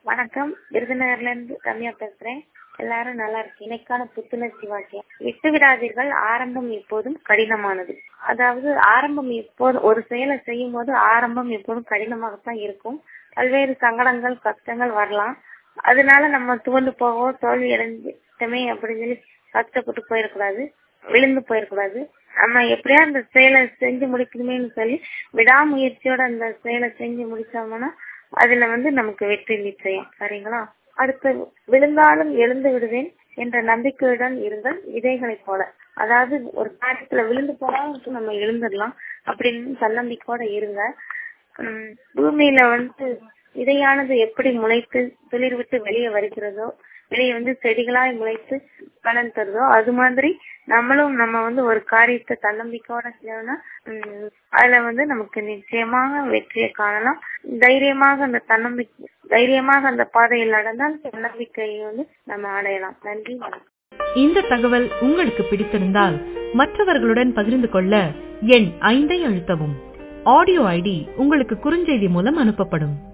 வணக்கம் விருதுநகர்ல இருந்து ரம்யா பேசுறேன் எல்லாரும் நல்லா இருக்கு இன்னைக்கான புத்துணர்ச்சி வாக்கியம் விட்டு விடாதீர்கள் ஆரம்பம் எப்போதும் கடினமானது அதாவது ஆரம்பம் எப்போது ஒரு செயலை செய்யும் போது ஆரம்பம் எப்போதும் கடினமாகத்தான் இருக்கும் பல்வேறு சங்கடங்கள் கஷ்டங்கள் வரலாம் அதனால நம்ம துவண்டு போகவோ தோல்வி அடைஞ்சிட்டமே அப்படின்னு சொல்லி கஷ்டப்பட்டு போயிடக்கூடாது விழுந்து போயிடக்கூடாது நம்ம எப்படியா அந்த செயலை செஞ்சு முடிக்கணுமேனு சொல்லி விடாமுயற்சியோட அந்த செயலை செஞ்சு முடிச்சோம்னா அதுல வந்து நமக்கு வெற்றி நிச்சயம் சரிங்களா அடுத்து விழுந்தாலும் எழுந்து விடுவேன் என்ற நம்பிக்கையுடன் இருங்கள் விதைகளைப் போல அதாவது ஒரு காரியத்துல விழுந்து போனாலும் நம்ம எழுந்துடலாம் அப்படின்னு தன்னம்பிக்கையோட இருங்க உம் பூமியில வந்து விதையானது எப்படி முளைத்து துளிர் விட்டு வெளியே வருகிறதோ வெளியே வந்து செடிகளாய் முளைத்து பலன் தருதோ அது மாதிரி நம்மளும் நம்ம வந்து ஒரு காரியத்தை தன்னம்பிக்கையோட செய்யணும்னா உம் அதுல வந்து நமக்கு நிச்சயமாக வெற்றியை காணலாம் தைரியமாக அந்த தன்னம்பிக்கை தைரியமாக அந்த பாதையில் நடந்தால் தன்னம்பிக்கையை வந்து நம்ம அடையலாம் நன்றி வணக்கம் இந்த தகவல் உங்களுக்கு பிடித்திருந்தால் மற்றவர்களுடன் பகிர்ந்து கொள்ள எண் ஐந்தை அழுத்தவும் ஆடியோ ஐடி உங்களுக்கு குறுஞ்செய்தி மூலம் அனுப்பப்படும்